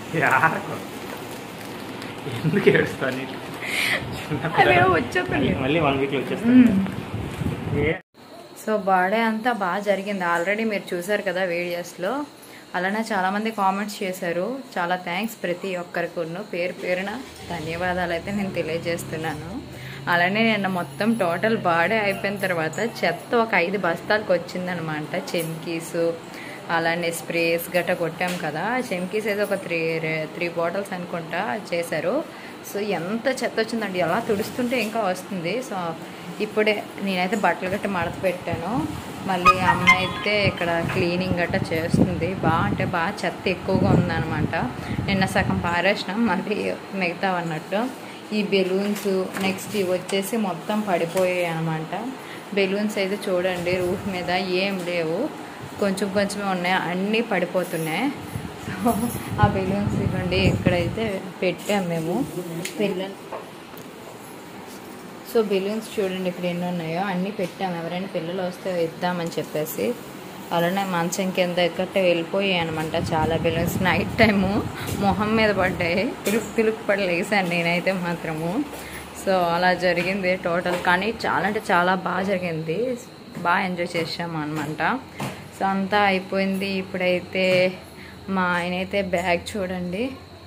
యాకు ఎందుకు ఏడుస్తాను నీకు? అవేవో వచ్చేప్పండి మళ్ళీ వన్ వీక్లో వచ్చేస్తాను ఏ సో బర్త్డే అంతా బాగా జరిగింది ఆల్రెడీ మీరు చూసారు కదా వీడియోస్లో అలానే చాలామంది కామెంట్స్ చేశారు చాలా థ్యాంక్స్ ప్రతి ఒక్కరికి పేరు పేరున ధన్యవాదాలు అయితే నేను తెలియజేస్తున్నాను అలానే నిన్న మొత్తం టోటల్ బర్త్డే అయిపోయిన తర్వాత చెత్త ఒక ఐదు బస్తాలకు వచ్చిందనమాట చెమ్కీసు అలానే స్ప్రేస్ గట్ట కొట్టాం కదా చెమ్కీస్ అయితే ఒక త్రీ త్రీ బాటిల్స్ అనుకుంటా చేశారు సో ఎంత చెత్త వచ్చిందండి ఎలా తుడుస్తుంటే ఇంకా వస్తుంది సో ఇప్పుడే నేనైతే బట్టలు గట్ట మడత పెట్టాను మళ్ళీ అమ్మ అయితే ఇక్కడ క్లీనింగ్ గట్ట చేస్తుంది బాగా అంటే బాగా చెత్త ఎక్కువగా ఉందన్నమాట నిన్న సగం పారేసినాం మళ్ళీ మిగతా అన్నట్టు ఈ బెలూన్స్ నెక్స్ట్ ఇవి వచ్చేసి మొత్తం పడిపోయాయి అనమాట బెలూన్స్ అయితే చూడండి రూఫ్ మీద ఏం లేవు కొంచెం కొంచెమే ఉన్నాయి అన్నీ పడిపోతున్నాయి సో ఆ బెలూన్స్ ఇవ్వండి ఇక్కడైతే పెట్టాం మేము పిల్లలు సో బెలూన్స్ చూడండి ఇక్కడ ఎన్ని ఉన్నాయో అన్నీ పెట్టాము ఎవరైనా పిల్లలు వస్తే ఇద్దామని చెప్పేసి అలానే మంచం కింద ఎక్కట వెళ్ళిపోయాయి అనమాట చాలా బెలూన్స్ నైట్ టైము మొహం మీద పడ్డాయి పిలుపు పిలుపు పడి లేసాను నేనైతే మాత్రము సో అలా జరిగింది టోటల్ కానీ చాలా అంటే చాలా బాగా జరిగింది బాగా ఎంజాయ్ చేసాము అనమాట సో అంతా అయిపోయింది ఇప్పుడైతే మా ఆయన అయితే బ్యాగ్ చూడండి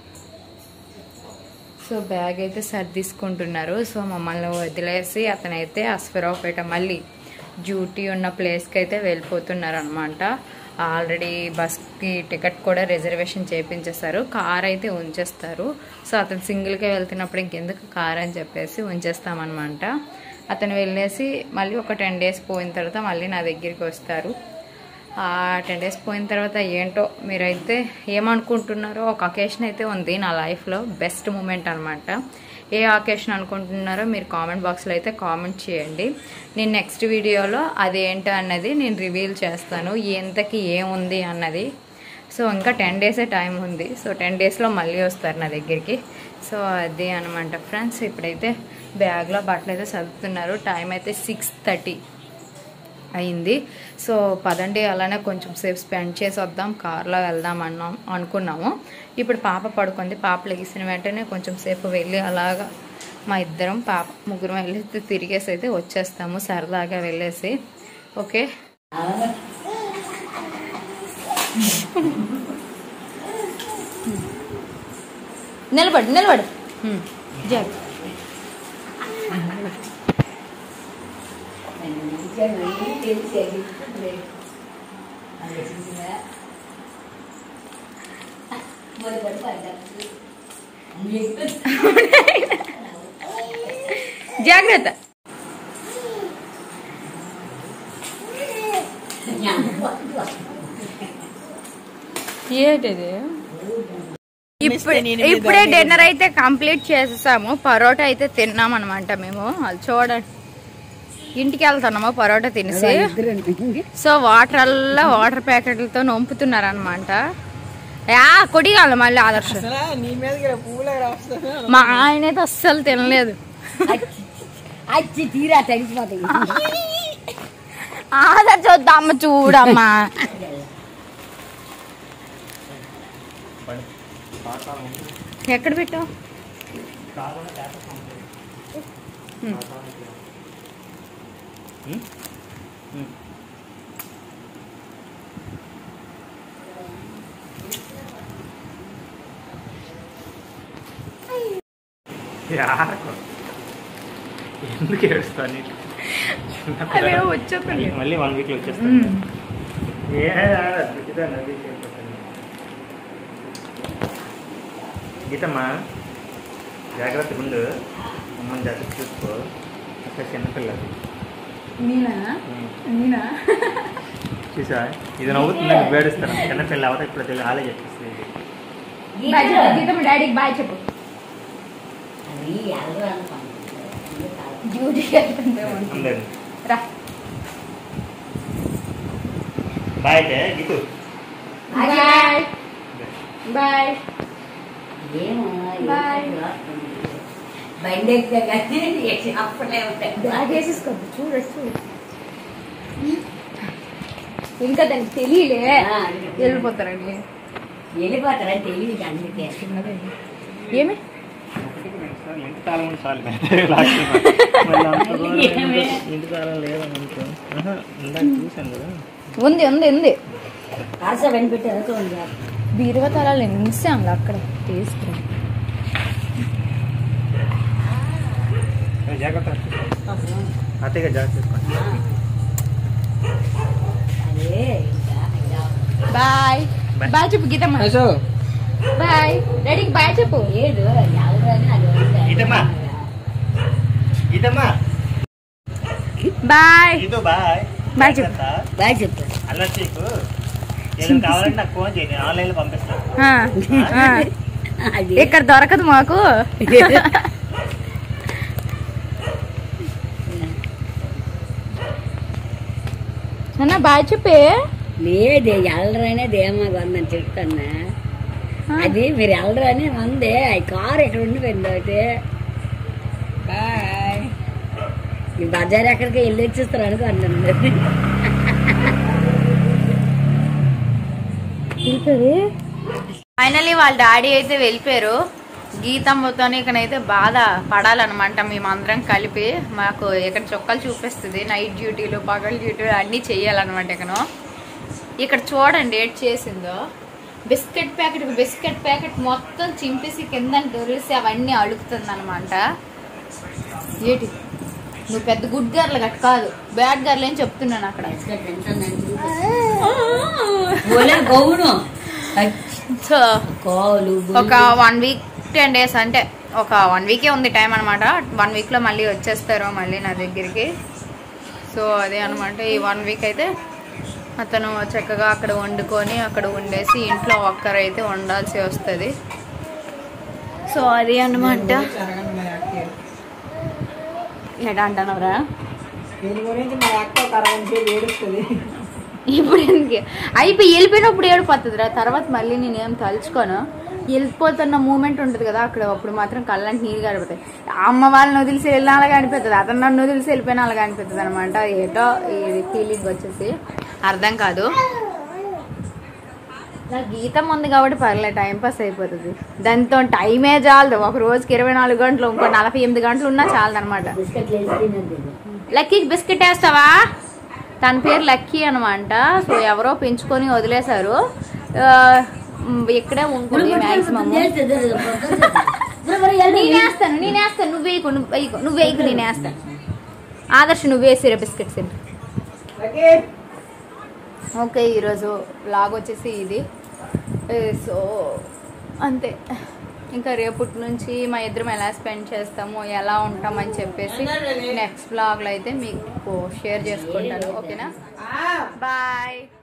సో బ్యాగ్ అయితే సర్దిసుకుంటున్నారు సో మమ్మల్ని వదిలేసి అతనైతే అస్ఫిరావుపేట మళ్ళీ డ్యూటీ ఉన్న ప్లేస్కి అయితే వెళ్ళిపోతున్నారు అనమాట ఆల్రెడీ బస్కి టికెట్ కూడా రిజర్వేషన్ చేయించేస్తారు కార్ అయితే ఉంచేస్తారు సో అతను సింగిల్గా వెళ్తున్నప్పుడు ఇంకెందుకు కార్ అని చెప్పేసి ఉంచేస్తామన్నమాట అతను వెళ్ళేసి మళ్ళీ ఒక టెన్ డేస్ పోయిన తర్వాత మళ్ళీ నా దగ్గరికి వస్తారు ఆ టెన్ డేస్ పోయిన తర్వాత ఏంటో మీరైతే ఏమనుకుంటున్నారో ఒక అకేషన్ అయితే ఉంది నా లైఫ్లో బెస్ట్ మూమెంట్ అనమాట ఏ అకేషన్ అనుకుంటున్నారో మీరు కామెంట్ బాక్స్లో అయితే కామెంట్ చేయండి నేను నెక్స్ట్ వీడియోలో అదేంటో అన్నది నేను రివీల్ చేస్తాను ఎంతకి ఏముంది అన్నది సో ఇంకా టెన్ డేసే టైం ఉంది సో టెన్ డేస్లో మళ్ళీ వస్తారు నా దగ్గరికి సో అదే అనమాట ఫ్రెండ్స్ ఇప్పుడైతే బ్యాగ్లో బట్టలు అయితే చదువుతున్నారు టైం అయితే సిక్స్ థర్టీ అయింది సో పదండి అలానే కొంచెం సేపు స్పెండ్ చేసి వద్దాం కార్లో వెళ్దాం అన్నాం అనుకున్నాము ఇప్పుడు పాప పడుకుంది పాప లెగిసిన వెంటనే కొంచెం సేపు వెళ్ళి అలాగా మా ఇద్దరం పాప ముగ్గురం వెళ్ళి తిరిగేసి అయితే వచ్చేస్తాము సరదాగా వెళ్ళేసి ఓకే నిలబడు నిలబడు జగ్ జాగ్రత్త ఏంటిది ఇప్పుడు ఇప్పుడే డిన్నర్ అయితే కంప్లీట్ చేసేసాము పరోటా అయితే తిన్నాం అనమాట మేము అది చూడండి ఇంటికి వెళ్తున్నాము పరోటా తినేసి సో వాటర్ అల్లా వాటర్ ప్యాకెట్లతో నొంపుతున్నారు అనమాట యా కొడిగాలి మళ్ళీ ఆదర్శ నీ మీదకి పువ్వులే రాస్తాను మా ఆయన అయితే అస్సలు తినలేదు అచ్చి తీరా తడిసిపోతాయి ఆదర్శ వద్దమ్మ చూడమ్మా ఎక్కడ పెట్టావు యాకు ఎందుకు ఏడుస్తాను నీకు? అవేవో వచ్చేప్పండి మళ్ళీ వన్ వీక్లో వచ్చేస్తాను ఏ గీతా నది గీతమ్మా జాగ్రత్తగా ఉండు అమ్మని జాగ్రత్త చూసుకో అక్కడ చిన్నపిల్లది నేనా నేనా చూసా ఇది నవ్వుతుంది నువ్వు ఏడుస్తాను చిన్నపిల్ల అవత ఇప్పుడు తెలియదు ఆలే చెప్పేసి బాయ్ చెప్పు గీతమ్మ డాడీకి బాయ్ చెప్పు అది ఎల్లరు అనుకోండి డ్యూటీకి వెళ్తుంటే ఉంటుంది. అందరు రా బాయ్ అయితే గీతు బాయ్ బాయ్ ఏమో Bye. బండి ఎక్కితే కానీ అప్పుడే ఉంటాయి బ్యాగ్ వేసేసుకోద్దు చూడు చూడు ఇంకా దానికి తెలియలే ఆ, వెళ్ళిపోతారండి వెళ్ళిపోతారని తెలియదు అందుకే ఏమి ఇంటి తాళం ఉంటే చాలు లాస్ట్ మళ్ళీ అంత దూరం ఏమి? ఇంటి తాళం లేదని అనుకో ఆహా, ఇందాక చూశాను కదా ఉంది ఉంది ఉంది కాస వెనిపెట్టి అనుకోండి బీరువా తలాలు ఎన్నిసాంగా అక్కడ తీసుకురా ఏ, జాగ్రత్త అత్తయ్య జాగ్రత్త తీసుకోండి అదే ఇంకా ఇలా బాయ్ Bye. బాయ్ చెప్పు గీతమ్మ బాయ్ డాడీకి బాయ్ చెప్పు లేదు ఎవరైనా అది వదిలేయాలి. ఇదమ్మా. ఇదమ్మా బాయ్ ఇదో బాయ్ బాయ్ చెప్పు. జాగ్రత్త. బాయ్ చెప్పు అలా చీకు ఏదైనా కావాలంటే నాకు ఫోన్ చేయి నేను ఆన్లైన్లో పంపిస్తాను ఆ, ఆ. అది ఇక్కడ దొరకదు మాకు అన్న బాయ్ చెప్పే లేదు వెళ్ళరనే దేమా కొందని చెప్తాను అది మీరు వెళ్ళరని ఉంది ఆ కారు ఎక్కడ ఉండిపోయింది ఒకటి బాయ్ ఈ బజార్ ఎక్కడికి వెళ్ళి వచ్చేస్తారు అనుకున్నాను ఫైనల్లీ వాళ్ళ డాడీ అయితే వెళ్ళిపోయారు గీతమ్మతో ఇకనైతే బాధ పడాలన్నమాట మేమందరం కలిపి మాకు ఇక్కడ చొక్కలు చూపిస్తుంది నైట్ డ్యూటీలు పగల డ్యూటీలు అన్నీ చెయ్యాలన్నమాట ఇకను ఇక్కడ చూడండి ఏడ్ చేసిందో బిస్కెట్ ప్యాకెట్ బిస్కెట్ ప్యాకెట్ మొత్తం చింపేసి కింద దొరిసి అవన్నీ అడుగుతుంది అనమాట ఏంటి నువ్వు పెద్ద గుడ్ గర్ల్ గట్ కాదు బ్యాడ్ గర్ల్ అని చెప్తున్నాను అక్కడ గౌను సో కోలు ఒక వన్ వీక్ టెన్ డేస్ అంటే ఒక వన్ వీకే ఉంది టైం అనమాట వన్ వీక్లో మళ్ళీ వచ్చేస్తారు మళ్ళీ నా దగ్గరికి సో అదే అనమాట ఈ వన్ వీక్ అయితే అతను చక్కగా అక్కడ వండుకొని అక్కడ వండేసి ఇంట్లో ఒక్కరైతే వండాల్సి వస్తుంది సో అది అనమాట ఎడా అంటున్నారా దీని గురించి మా అక్క ఒక అరగంట సేపు ఏడుస్తుంది ఇప్పుడు ఎందుకు అయిపోయి వెళ్ళిపోయినప్పుడు ఏడిపోతుందిరా తర్వాత మళ్ళీ నేనేం తలుచుకోను వెళ్ళిపోతున్న మూమెంట్ ఉంటుంది కదా అక్కడ అప్పుడు మాత్రం కళ్ళంటి నీళ్ళు గడిపోతాయి అమ్మ వాళ్ళని వదిలిసి వెళ్ళిన అలాగా అనిపిస్తుంది అతను నన్ను వదిలిసి వెళ్ళిపోయిన అలాగా అనిపిస్తుంది అనమాట ఏటో ఇది ఫీలింగ్ వచ్చేసి అర్థం కాదు నాకు గీతం ఉంది కాబట్టి పర్లేదు టైం పాస్ అయిపోతుంది దాంతో టైమే చాలదు ఒక రోజుకి ఇరవై నాలుగు గంటలు ఇంకో నలభై ఎనిమిది గంటలు ఉన్నా చాలదు అనమాట బిస్కెట్లు వేసి తినద్దు లక్కీకి బిస్కెట్ వేస్తావా తన పేరు లక్కీ అనమాట సో ఎవరో పెంచుకొని వదిలేశారు ఆ, మ్, ఇక్కడే ఉంటుంది మాక్సిమం నేనేస్తాను నేనేస్తాను నువ్వు వేయకు నువ్వు వేయకు నువ్వు వేయకు నేను వేస్తాను ఆదర్శ్ నువ్వు వేసిరా బిస్కెట్స్ ఓకే ఈరోజు లాగ్ వచ్చేసి ఇది ఏ, సో అంతే ఇంకా రేపటి నుంచి మా ఇద్దరం ఎలా స్పెండ్ చేస్తాము ఎలా ఉంటామని చెప్పేసి నెక్స్ట్ బ్లాగ్లో అయితే మీకు షేర్ చేసుకుంటాను ఓకేనా బాయ్